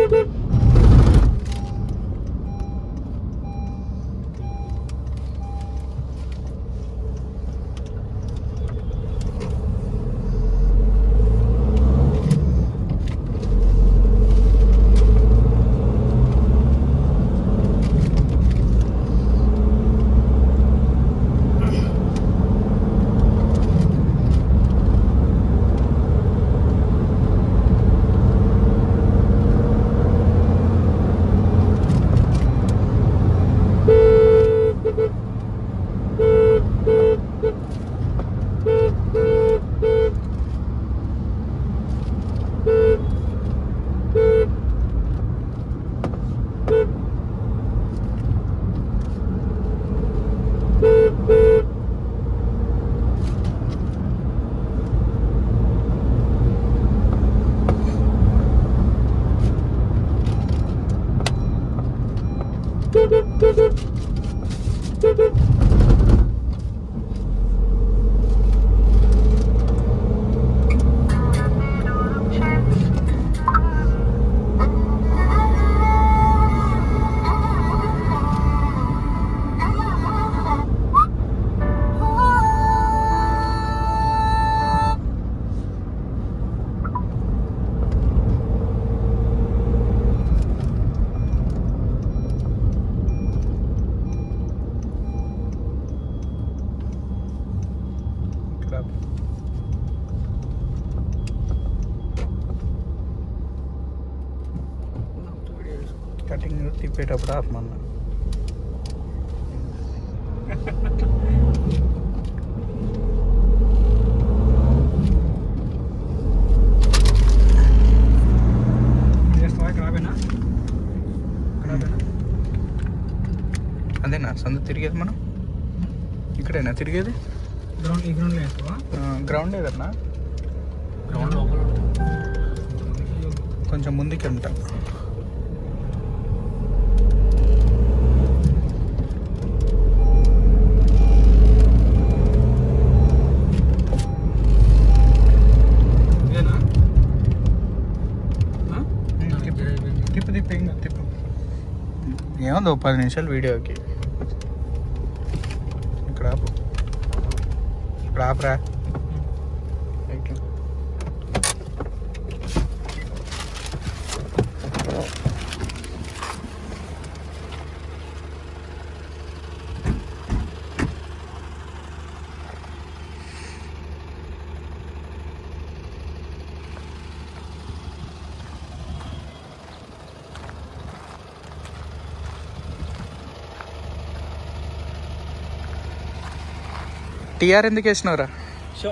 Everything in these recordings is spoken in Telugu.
ఇక్కడ కటింగ్ తిప్పేటప్పుడు ఆపమన్నా చేస్తావా ఖరాబేనా ఖరాబేనా అదేనా సందు తిరిగేది మనం ఇక్కడేనా తిరిగేది గ్రౌండ్ ఈ గ్రౌండ్లో వేస్తావా గ్రౌండ్ ఏదన్నా గ్రౌండ్ లోపల కొంచెం ముందుకి ఉంటా ఇదేనా ఆ? తిప్పు తిప్పు తిప్పు ఏం కాదు, తిప్పు ఏముంది ఓ పది నిమిషాలు వీడియోకి ఇక్కడ ఆపు ఇక్కడ ఆపరా రైట్. టీఆర్ ఎందుకు వేసినవరా షో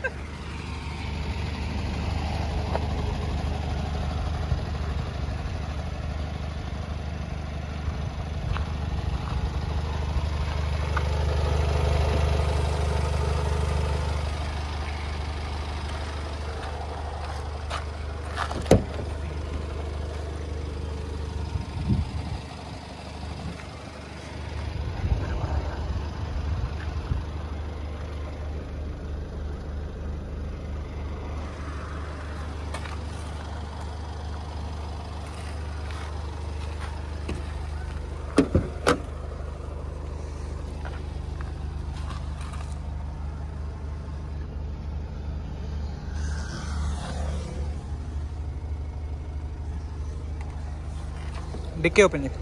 డిక్కీ ఓపెన్ చేయి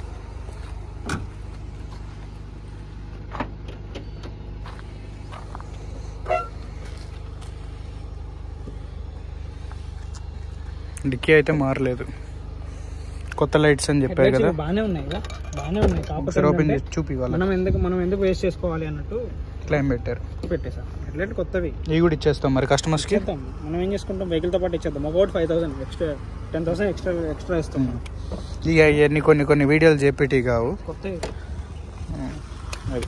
డిక్కీ అయితే మారలేదు కొత్త లైట్స్ అని చెప్పారు కదా బాగానే ఉన్నాయి కదా బాగానే ఉన్నాయి కాకపోతే ఒకసారి ఓపెన్ ఏంటంటే చేసి చూపి వాళ్ళకి మనం ఎందుకు మనం ఎందుకు వేస్ట్ చేసుకోవాలి అన్నట్టు క్లైమ్ పెట్టారు పెట్టేసా హెడ్లైట్ కొత్తవి ఇవి కూడా ఇచ్చేస్తాం మరి కస్టమర్స్కి ఇచ్చేద్దాం మనం ఏం చేసుకుంటాం వెహికల్తో పాటు ఇచ్చేద్దాం ఒకటి five thousand extra ten thousand extra extra ఇస్తాం మనం ఇక ఇవన్నీ కొన్ని కొన్ని వీడియోలు చెప్పేటి కావు కొత్త అది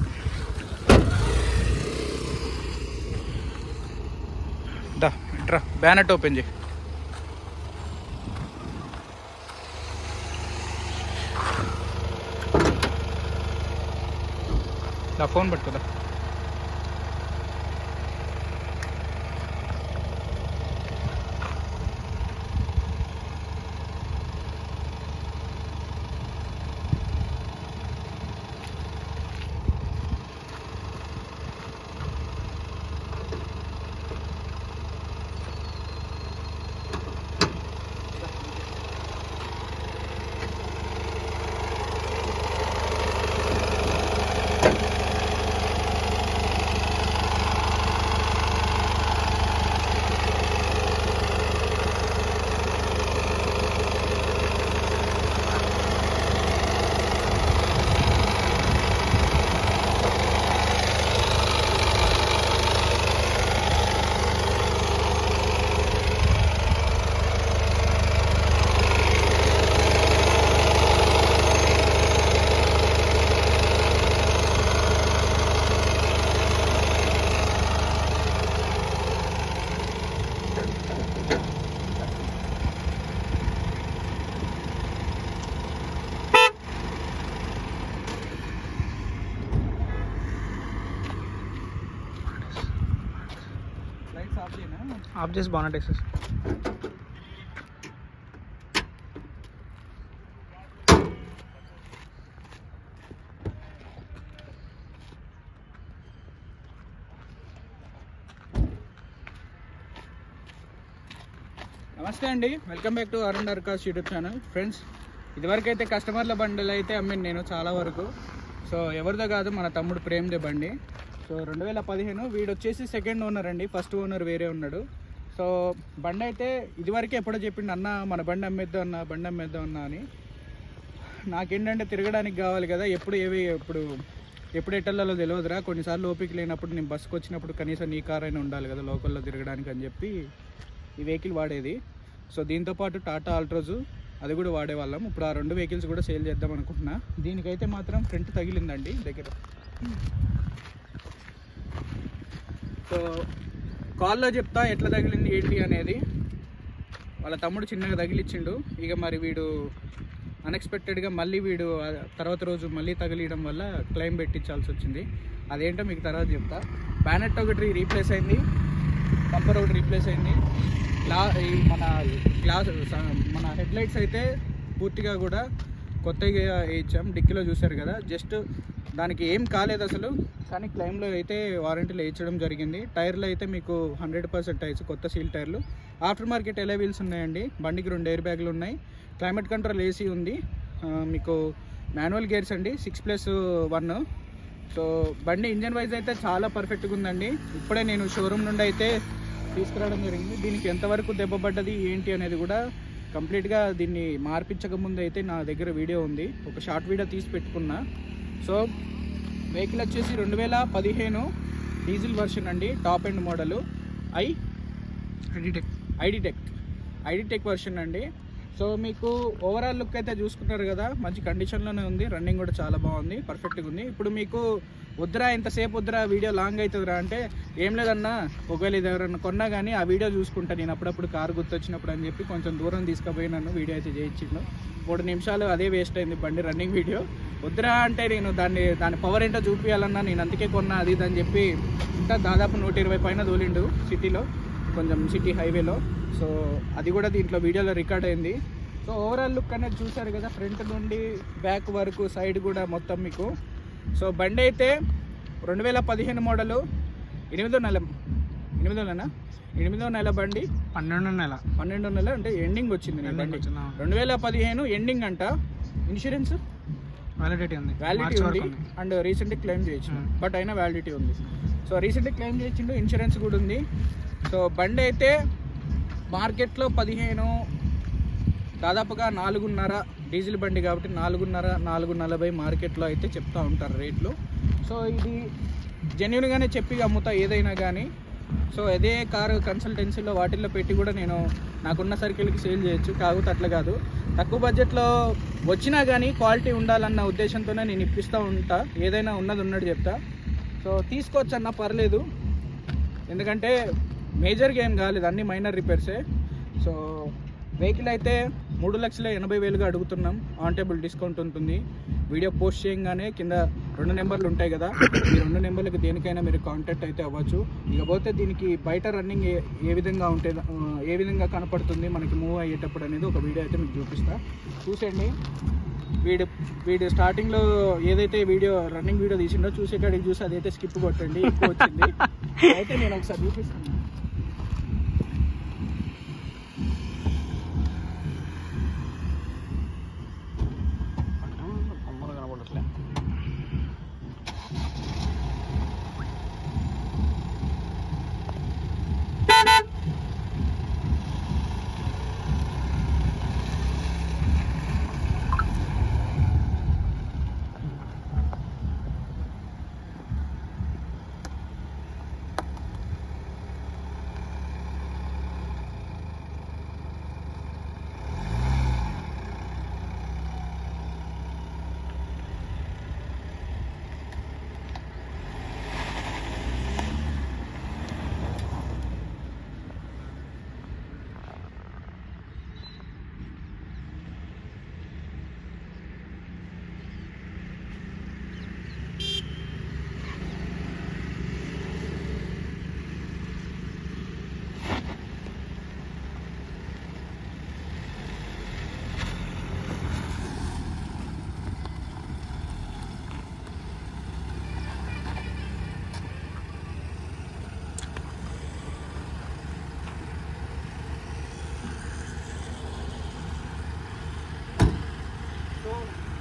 దా ఇట్రా బ్యానెట్ ఓపెన్ చేయి నా ఫోన్ పట్టుకోదా ఆఫ్ చేసి బాగున్నట్టు వేసేసి నమస్తే అండి welcome back to Arun Arkas YouTube channel friends ఇదివరకు అయితే కస్టమర్ల బండిలు అయితే అమ్మాను నేను చాలా వరకు సో ఎవరిదో కాదు మన తమ్ముడు ప్రేమ్దే బండి సో రెండు వేల పదిహేను వీడు వచ్చేసి సెకండ్ ఓనర్ అండి ఫస్ట్ ఓనర్ వేరే ఉన్నాడు సో బండి అయితే ఇదివరకే ఎప్పుడో చెప్పిండు అన్న మన బండి అమ్మేద్దాం అన్న బండి అమ్మేద్దాం అన్న అని నాకేంటంటే తిరగడానికి కావాలి కదా ఎప్పుడు ఏవి ఎప్పుడు ఎప్పుడు ఎట్టల్లో తెలియదురా కొన్నిసార్లు ఓపిక లేనప్పుడు నేను బస్సుకు వచ్చినప్పుడు కనీసం నీ కార్ అయినా ఉండాలి కదా లోకల్లో తిరగడానికి అని చెప్పి ఈ వెహికల్ వాడేది సో దీంతో పాటు టాటా ఆల్ట్రోజు అది కూడా వాడేవాళ్ళం ఇప్పుడు ఆ రెండు వెహికల్స్ కూడా సేల్ చేద్దాం అనుకుంటున్నా దీనికైతే మాత్రం ఫ్రంట్ తగిలిందండి దగ్గర సో కాల్లో చెప్తా ఎట్లా తగిలింది ఏంటి అనేది వాళ్ళ తమ్ముడు చిన్నగా తగిలిచ్చిండు ఇక మరి వీడు అన్ఎక్స్పెక్టెడ్గా మళ్ళీ వీడు ఆ తర్వాత రోజు మళ్ళీ తగిలియడం వల్ల క్లైమ్ పెట్టించాల్సి వచ్చింది అదేంటో మీకు తర్వాత చెప్తా బ్యానెట్ ఒకటి రీప్లేస్ అయింది బంపర్ ఒకటి రీప్లేస్ అయింది గ్లా ఈ మన గ్లాస్ మన హెడ్ లైట్స్ అయితే పూర్తిగా కూడా కొత్తగా వేయించాం డిక్కీలో చూసారు కదా జస్ట్ దానికి ఏం కాలేదు అసలు కానీ క్లైమ్లో అయితే వారంటీలో వేయించడం జరిగింది టైర్లు అయితే మీకు హండ్రెడ్ పర్సెంట్ టైర్స్ కొత్త సీల్ టైర్లు ఆఫ్టర్ మార్కెట్ ఎలా వీల్స్ ఉన్నాయండి బండికి రెండు ఎయిర్ బ్యాగులు ఉన్నాయి క్లైమేట్ కంట్రోల్ ఏసీ ఉంది ఆ, మీకు మాన్యువల్ గేర్స్ అండి సిక్స్ ప్లస్ వన్ సో బండి ఇంజన్ వైజ్ అయితే చాలా పర్ఫెక్ట్గా ఉందండి ఇప్పుడే నేను షోరూమ్ నుండి అయితే తీసుకురావడం జరిగింది దీనికి ఎంతవరకు దెబ్బపడ్డది ఏంటి అనేది కూడా కంప్లీట్గా దీన్ని మార్పించక ముందు అయితే నా దగ్గర వీడియో ఉంది ఒక షార్ట్ వీడియో తీసి పెట్టుకున్నా సో వెహికల్ వచ్చేసి రెండు వేల పదిహేను డీజిల్ వర్షన్ అండి top end model i DTEC iDTEC iDTEC version అండి సో మీకు ఓవరాల్ లుక్ అయితే చూసుకుంటారు కదా మంచి కండిషన్లోనే ఉంది రన్నింగ్ కూడా చాలా బాగుంది పర్ఫెక్ట్గా ఉంది ఇప్పుడు మీకు వద్దురా ఇంతసేపు వద్దురా వీడియో లాంగ్ అవుతుందిరా అంటే ఏం లేదన్నా ఒకవేళ ఇది ఎవరన్నా కొన్నా కానీ ఆ వీడియో చూసుకుంటా నేను అప్పుడప్పుడు కారు గుర్తొచ్చినప్పుడు అని చెప్పి కొంచెం దూరం తీసుకుపోయి నన్ను వీడియో అయితే చేయించిండు మూడు నిమిషాలు అదే వేస్ట్ అయింది బండి రన్నింగ్ వీడియో వద్దురా అంటే నేను దాన్ని దాని పవర్ ఏంటో చూపించాలన్నా నేను అందుకే కొన్నా అది ఇది అని చెప్పి ఇంకా దాదాపు నూట ఇరవై పైన తోలిండు సిటీలో కొంచెం సిటీ హైవేలో సో అది కూడా దీంట్లో వీడియోలో రికార్డ్ అయింది సో ఓవరాల్ లుక్ అనేది చూసారు కదా ఫ్రంట్ నుండి బ్యాక్ వరకు సైడ్ కూడా మొత్తం మీకు సో బండి అయితే రెండు వేల పదిహేను మోడలు ఎనిమిదో నెల ఎనిమిదో నెల ఎనిమిదో నెల బండి పన్నెండు నెల పన్నెండో నెల అంటే ఎండింగ్ వచ్చింది నా బండి రెండు వేల పదిహేను ఎండింగ్ అంట ఇన్సూరెన్స్ వ్యాలిడిటీ ఉంది వ్యాలిడిటీ మార్చి ఉంది వరకు ఉంది అండ్ రీసెంట్గా క్లెయిమ్ చేయొచ్చు Hmm. బట్ అయినా వ్యాలిడిటీ ఉంది సో రీసెంట్గా క్లెయిమ్ చేయించిండు ఇన్సూరెన్స్ కూడా ఉంది సో బండి అయితే మార్కెట్లో పదిహేను దాదాపుగా నాలుగున్నర డీజిల్ బండి కాబట్టి నాలుగున్నర నాలుగు నలభై మార్కెట్లో అయితే చెప్తా ఉంటారు రేట్లు సో ఇది జెన్యున్గానే చెప్పి అమ్ముతా ఏదైనా కానీ సో అదే కారు కన్సల్టెన్సీలో వాటిల్లో పెట్టి కూడా నేను నాకున్న సర్కిల్కి సేల్ చేయొచ్చు కాకపోతే అట్లా కాదు తక్కువ బడ్జెట్లో వచ్చినా కానీ క్వాలిటీ ఉండాలన్న ఉద్దేశంతోనే నేను ఇప్పిస్తూ ఉంటా ఏదైనా ఉన్నది ఉన్నట్టు చెప్తా సో తీసుకోవచ్చు అన్న పర్లేదు ఎందుకంటే మేజర్గా ఏం కాలేదు అన్ని మైనర్ రిపేర్సే సో వెహికల్ అయితే మూడు లక్షల ఎనభై వేలుగా అడుగుతున్నాం ఆన్ టేబుల్ డిస్కౌంట్ ఉంటుంది వీడియో పోస్ట్ చేయగానే కింద రెండు నెంబర్లు ఉంటాయి కదా ఈ రెండు నెంబర్లకు దేనికైనా మీరు కాంటాక్ట్ అయితే అవ్వచ్చు ఇకపోతే దీనికి బయట రన్నింగ్ ఏ ఏ విధంగా ఉంటే ఆ, ఏ విధంగా కనపడుతుంది మనకి మూవ్ అయ్యేటప్పుడు అనేది ఒక వీడియో అయితే మీకు చూపిస్తా చూసేయండి వీడు వీడు స్టార్టింగ్లో ఏదైతే వీడియో రన్నింగ్ వీడియో తీసిండో చూసేకాడికి చూసి అదైతే స్కిప్ కొట్టండి ఎక్కువ వచ్చింది అయితే నేను ఒకసారి చూపిస్తాను కనపడట్లే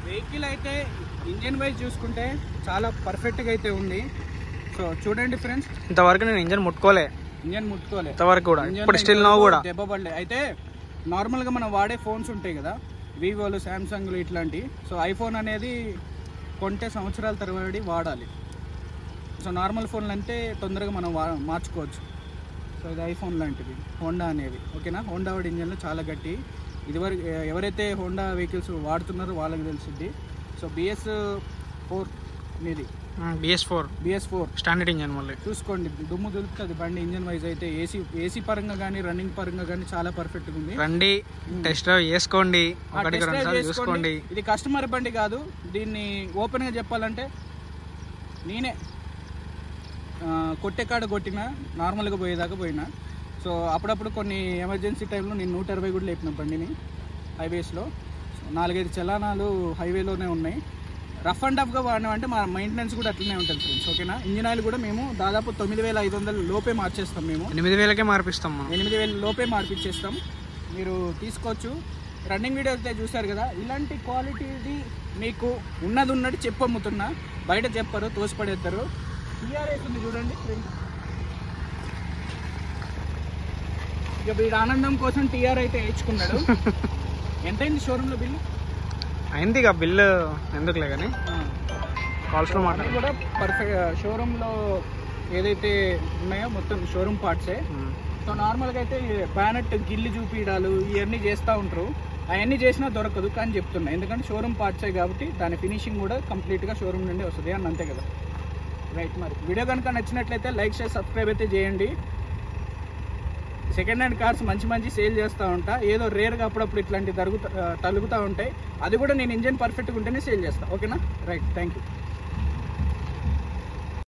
వెహికల్ అయితే ఇంజన్ వైజ్ చూసుకుంటే చాలా పర్ఫెక్ట్గా అయితే ఉంది సో చూడండి ఫ్రెండ్స్ ఇంతవరకు నేను ఇంజన్ ముట్టుకోలే ఇంజన్ ముట్టుకోలే ఇంతవరకు కూడా ఇంజన్ ఇప్పుడు స్టిల్ నో కూడా దెబ్బ పడలే అయితే నార్మల్గా మనం వాడే ఫోన్స్ ఉంటాయి కదా వివోలు శాంసంగ్లు ఇట్లాంటి సో ఐఫోన్ అనేది కొంటే సంవత్సరాల తరబడి వాడాలి సో నార్మల్ ఫోన్లు అంటే తొందరగా మనం వా మార్చుకోవచ్చు సో ఇది ఐఫోన్ లాంటిది హోండా అనేది ఓకేనా హోండా వాడి ఇంజన్లు చాలా గట్టి ఇదివరకు ఎవరైతే హోండా వెహికల్స్ వాడుతున్నారో వాళ్ళకి తెలిసిద్ది సో బిఎస్ ఫోర్ ఇది BS four BS four standard engine మళ్ళీ చూసుకోండి దుమ్ము దులుపుతుంది బండి ఇంజన్ వైజ్ అయితే ఏసీ ఏసీ పరంగా కానీ రన్నింగ్ పరంగా కానీ చాలా పర్ఫెక్ట్గా ఉంది రండి టెస్ట్ డ్రైవ్ చేసుకోండి ఆ ఒకటికి test రెండు drive సార్లు చేసుకోండి. చూసుకోండి ఇది కస్టమర్ బండి కాదు దీన్ని ఓపెన్గా చెప్పాలంటే నేనే ఆ, కొట్టే కాడ కొట్టిన నార్మల్గా పోయేదాకా పోయినా సో అప్పుడప్పుడు కొన్ని ఎమర్జెన్సీ టైంలో నేను నూట ఇరవై కూడా లేపిన బండిని హైవేస్లో సో నాలుగైదు చలానాలు హైవేలోనే ఉన్నాయి రఫ్ అండ్ టఫ్గా వాడినామంటే మా మెయింటెనెన్స్ కూడా అట్లనే ఉంటుంది ఫ్రెండ్స్ ఓకేనా ఇంజిన్ ఆయిల్ కూడా మేము దాదాపు తొమ్మిది వేల ఐదు వందల లోపే మార్చేస్తాం మేము ఎనిమిది వేలకే మార్పిస్తాం మనం ఎనిమిది వేల లోపే మార్పిచ్చేస్తాం మీరు తీసుకోవచ్చు రన్నింగ్ వీడియో అయితే చూసారు కదా ఇలాంటి క్వాలిటీది మీకు ఉన్నది ఉన్నట్టు చెప్పు అమ్ముతున్నా బయట చెప్పరు తోసిపడేస్తారు టీఆర్ఎస్ ఉంది చూడండి ఇక వీడు ఆనందం కోసం టీఆర్ అయితే వేయించుకున్నాడు ఎంతైంది షోరూంలో బిల్లు అయింది ఇక బిల్లు ఎందుకులే కానీ కాల్స్లో అన్నీ మాట్లాడు కూడా పర్ఫెక్ట్ షోరూంలో ఏదైతే ఉన్నాయో మొత్తం షోరూమ్ పార్ట్సే సో నార్మల్గా అయితే బ్యానెట్ గిల్లి చూపించడాలు ఇవన్నీ చేస్తూ ఉంటారు అవన్నీ చేసినా దొరకదు కానీ చెప్తున్నా ఎందుకంటే షోరూమ్ పార్ట్సే కాబట్టి దాని ఫినిషింగ్ కూడా కంప్లీట్గా షోరూమ్ నుండి వస్తుంది అని అంతే కదా రైట్ మరి వీడియో కనుక నచ్చినట్లయితే లైక్ షేర్ సబ్స్క్రైబ్ అయితే చేయండి సెకండ్ హ్యాండ్ కార్స్ మంచి మంచి సేల్ చేస్తూ ఉంటా ఏదో రేర్గా అప్పుడప్పుడు ఇట్లాంటి తరుగుతా తలుగుతూ ఉంటాయి అది కూడా నేను ఇంజన్ పర్ఫెక్ట్గా ఉంటేనే సేల్ చేస్తాను ఓకేనా రైట్ థ్యాంక్ యూ